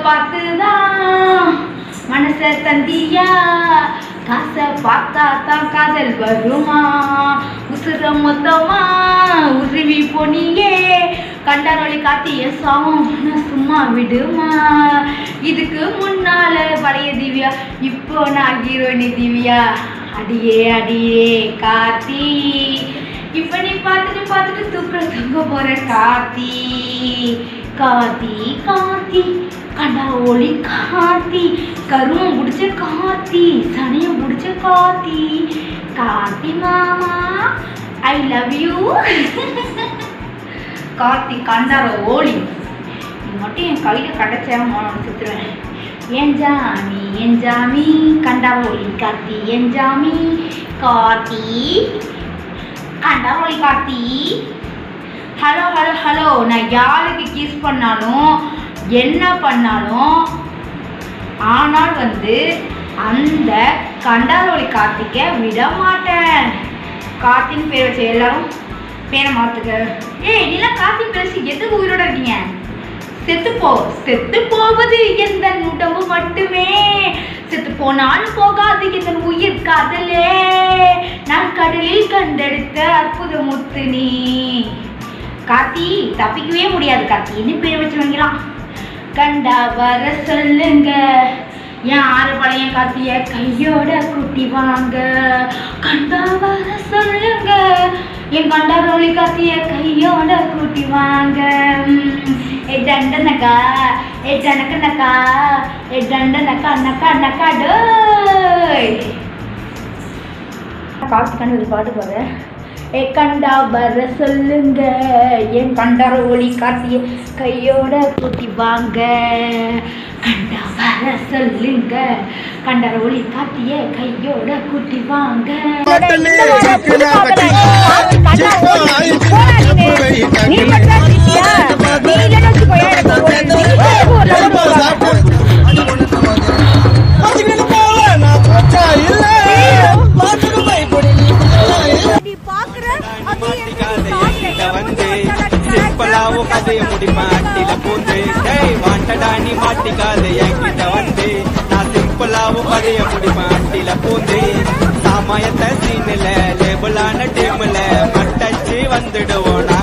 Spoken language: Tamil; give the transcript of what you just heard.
பார்த்துதான் மனச தந்தியா காசை பார்த்தா தான் காதல் வருமா உசுர மொத்தமா உருவி போனியே கண்டாரொளி காத்திய சாமம் நான் சும்மா விடுமா இதுக்கு முன்னால பழைய திவ்யா இப்போ நான் ஹீரோயினி திவ்யா அடியே அடியே காத்தி இப்ப நீ பார்த்துட்டு பார்த்துட்டு தூக்கல தூங்க போற காத்தி காத்தி காத்தி கண்டா ஒளி காத்தி கருமம் பிடிச்ச காத்தி சனியம் பிடிச்ச காத்தி காத்தி மாமா ஐ லவ் யூ காத்தி கண்டார ஓலி நீ மட்டும் என் கையில் கிடச்சா மோனோட சுற்றுவேன் என் ஜாமி என் ஜாமி கண்டா ஒளி காத்தி என் ஜாமி காத்தி கண்டா ஒளி காத்தி ஹலோ ஹலோ ஹலோ நான் யாருக்கு கிஸ் பண்ணாலும் என்ன பண்ணாலும் ஆனால் வந்து அந்த கண்டாரோலி கார்த்திக்க விட மாட்டேன் கார்த்தின்னு பேர் வச்ச எல்லாரும் பேரை மாத்துக்க ஏய் நீலாம் கார்த்தி பேசி எதுக்கு உயிரோட இருக்கீங்க செத்து போ செத்து போவது எந்த உடம்பு மட்டுமே செத்து போனாலும் போகாது எந்த உயிர் காதலே நான் கடலில் கண்டெடுத்த அற்புத முத்து நீ கார்த்தி தப்பிக்கவே முடியாது கார்த்தின்னு பேர் வச்சு வாங்கலாம் கண்டா வர சொல்லுங்க என் ஆறு பழைய காத்திய கையோட கூட்டி வாங்க கண்டா வர சொல்லுங்க என் கண்டா ரோலி காத்திய கையோட கூட்டி வாங்க ம், ஏ டண்டனக்கா ஏ டனக்கனக்கா ஏ டண்டனக்கா நக்கா நக்கா டோய் கார்த்திகான ஒரு பாட்டு போகிறேன் ஏ கண்டா வர சொல்லுங்க என் கண்டார ஒளி காட்டிய கையோட கூட்டி வாங்க கண்டா வர சொல்லுங்க கண்டார ஒளி காட்டிய கையோட கூட்டி வாங்க பட்டனே சிக்கன கட்டி சிக்கோ ஆயிருக்கு போய் நீ மட்டும் தான் சிக்கியா? நீ இல்லைன்னு வச்சுக்கோயே, எனக்கு ஒரு ஒரு ஊர்ல ஒரு இப்போ ஊர்ல. சாப்பிட்டு அதுக்கு போல நான் போச்சா இல்ல பாத்துக்கு பயப்படி நீ பாக்குற மாட்டிக்காதே என்கிட்ட வந்து சிம்பிளாவும் கதைய முடிப்பா அட்டில பூந்து டேய் வாண்டடா நீ மாட்டிக்காதே என்கிட்ட வந்து நான் சிம்பிளாவும் கதைய முடிப்பேன் அட்டில பூந்து சாமாயத்தை சீனில லேபிளான டீம்ல மட்டச்சு வந்துடுவோம்